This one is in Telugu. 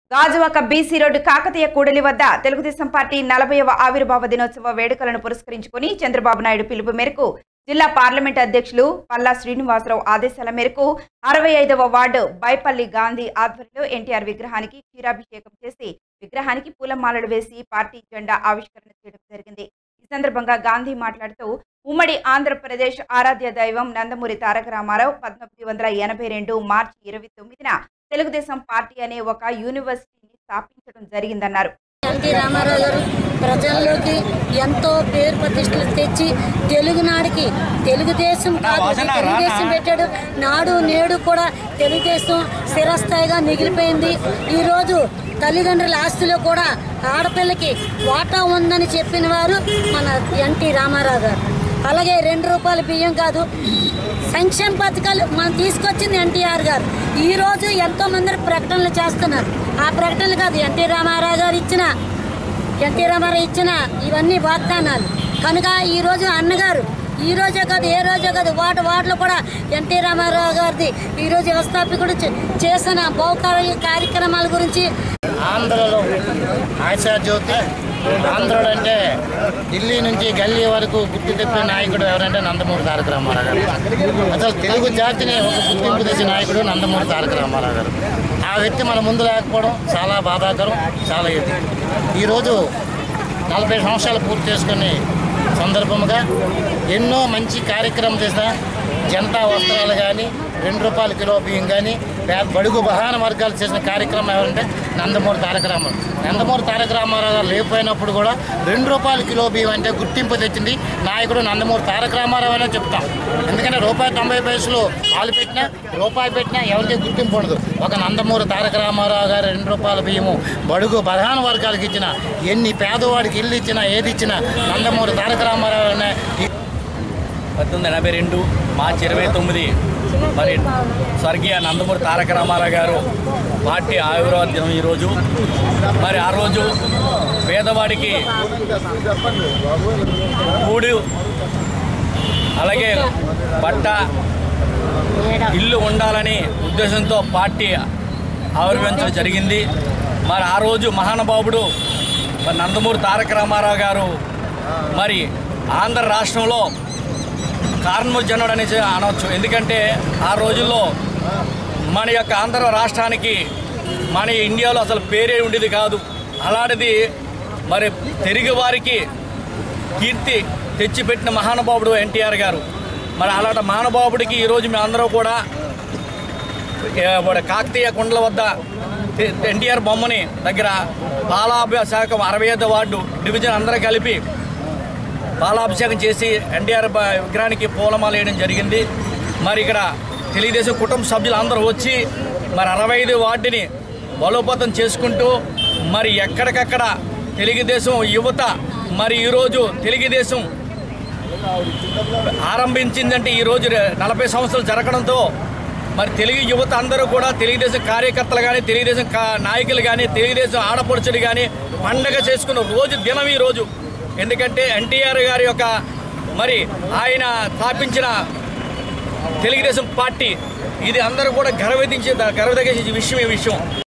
గాజువాక బీసీ రోడ్డు కాకతీయ కూడలి వద్ద తెలుగుదేశం పార్టీ నలభైవ ఆవిర్భావ దినోత్సవ వేడుకలను పురస్కరించుకుని చంద్రబాబు నాయుడు పిలుపు మేరకు జిల్లా పార్లమెంట్ అధ్యక్షులు పల్లా శ్రీనివాసరావు ఆదేశాల మేరకు అరవై ఐదవ వార్డు బైపల్లి గాంధీ ఆధ్వర్యంలో ఎన్టీఆర్ విగ్రహానికి క్షీరాభిషేకం చేసి విగ్రహానికి పూలమాలలు వేసి పార్టీ జెండా ఆవిష్కరణ చేయడం జరిగింది ఈ సందర్భంగా గాంధీ మాట్లాడుతూ ఉమ్మడి ఆంధ్రప్రదేశ్ ఆరాధ్య దైవం నందమూరి తారక రామారావు పంతొమ్మిది వందల ఎనభై రెండు మార్చి ఇరవై తొమ్మిదిన తెలుగుదేశం పార్టీ అనే ఒక యూనివర్సిటీని స్థాపించడం జరిగిందన్నారు ఎన్టీ రామారావు గారు ప్రజల్లోకి ఎంతో పేరు ప్రతిష్టలు తెచ్చి తెలుగునాడికి తెలుగుదేశం కాదు తెలుగుదేశం పెట్టాడు నాడు నేడు కూడా తెలుగుదేశం స్థిరస్థాయిగా మిగిలిపోయింది ఈరోజు తల్లిదండ్రుల ఆస్తిలో కూడా ఆడపిల్లకి వాటా ఉందని చెప్పిన వారు మన ఎన్టీ రామారావు గారు అలాగే రెండు రూపాయల బియ్యం కాదు సంక్షేమ పథకాలు మనం తీసుకొచ్చింది ఎన్టీఆర్ గారు ఈ రోజు ఎంతో మంది ప్రకటనలు చేస్తున్నారు ఆ ప్రకటనలు కాదు ఎన్టీ రామారావు గారు ఇచ్చిన ఎన్టీ రామారావు ఇచ్చిన ఇవన్నీ వాగ్దానాలు కనుక ఈ రోజు అన్నగారు ఈ రోజే కాదు ఏ రోజే కాదు వాటి వాటిలో కూడా ఎన్టీ రామారావు గారిది ఈ రోజు వ్యవస్థాపకుడు చే- చేసిన బహుకార్య కార్యక్రమాల గురించి ఆంధ్రలో ఆశా జ్యోతి ఆంధ్రుడు అంటే ఢిల్లీ నుంచి గల్లీ వరకు గుర్తు తెప్పిన నాయకుడు ఎవరంటే నందమూరి తారక రామారావు గారు అసలు తెలుగు జాతిని ఒక గుర్తింపు తెచ్చిన నాయకుడు నందమూరి తారక రామారావు గారు ఆ వ్యక్తి మన ముందు లేకపోవడం చాలా బాధాకరం చాలా ఇది ఈరోజు నలభై సంవత్సరాలు పూర్తి చేసుకుని సందర్భముగా ఎన్నో మంచి కార్యక్రమం చేసిన జనతా వస్త్రాలు కానీ రెండు రూపాయల కిలో బియ్యం కానీ పేద బడుగు బహాన వర్గాలు చేసిన కార్యక్రమం ఎవరంటే నందమూరి తారక రామారావు నందమూరి తారక రామారావు గారు లేకపోయినప్పుడు కూడా రెండు రూపాయల కిలో బియ్యం అంటే గుర్తింపు తెచ్చింది నాయకుడు నందమూరి తారక రామారావు అనే చెప్తాం ఎందుకంటే రూపాయి తొంభై పైసలు పాలు పెట్టినా రూపాయి పెట్టినా ఎవరికి గుర్తింపు ఉండదు ఒక నందమూరి తారక రామారావు గారు రెండు రూపాయల బియ్యము బడుగు ప్రధాన వర్గాలకు ఇచ్చిన ఎన్ని పేదవాడికి ఇల్లు ఇచ్చినా ఏది ఇచ్చినా నందమూరి తారక రామారావు అనే ఈ పంతొమ్మిది ఎనభై రెండు మార్చి ఇరవై తొమ్మిది మరి స్వర్గీయ నందమూరి తారక రామారావు గారు పార్టీ ఆవిర్భావ దినం ఈరోజు మరి ఆ రోజు పేదవాడికి కూడు అలాగే బట్ట ఇల్లు ఉండాలని ఉద్దేశంతో పార్టీ ఆవిర్భవించడం జరిగింది మరి ఆ రోజు మహానుభావుడు మరి నందమూరి తారక రామారావు గారు మరి ఆంధ్ర రాష్ట్రంలో కారణోజనుడు అనేసి అనవచ్చు ఎందుకంటే ఆ రోజుల్లో మన యొక్క ఆంధ్ర రాష్ట్రానికి మన ఇండియాలో అసలు పేరే ఉండేది కాదు అలాంటిది మరి తెలుగు వారికి కీర్తి తెచ్చిపెట్టిన మహానుభావుడు ఎన్టీఆర్ గారు మరి అలాంటి మహానుభావుడికి ఈరోజు మేము అందరూ కూడా ఏ, వాడు కాకతీయ కొండల వద్ద ఎ- ఎన్టీఆర్ బొమ్మని దగ్గర పాలాభిషేకం అరవై ఐదు వార్డు డివిజన్ అందరూ కలిపి పాలాభిషేకం చేసి ఎన్టీఆర్ బ- విగ్రహానికి పూలమాల వేయడం జరిగింది మరి ఇక్కడ తెలుగుదేశం కుటుంబ సభ్యులు అందరూ వచ్చి మరి అరవై ఐదు వార్డుని బలోపేతం చేసుకుంటూ మరి ఎక్కడికక్కడ తెలుగుదేశం యువత మరి ఈరోజు తెలుగుదేశం ఆరంభించిందంటే ఈరోజు నలభై సంవత్సరాలు జరగడంతో మరి తెలుగు యువత అందరూ కూడా తెలుగుదేశం కార్యకర్తలు కానీ తెలుగుదేశం కా- నాయకులు కానీ తెలుగుదేశం ఆడపడుచులు కానీ పండగ చేసుకున్న రోజు దినం ఈ రోజు ఎందుకంటే ఎన్టీఆర్ గారి యొక్క మరి ఆయన స్థాపించిన తెలుగుదేశం పార్టీ ఇది అందరూ కూడా గర్వదించే గర్వదగించే విషయం ఈ విషయం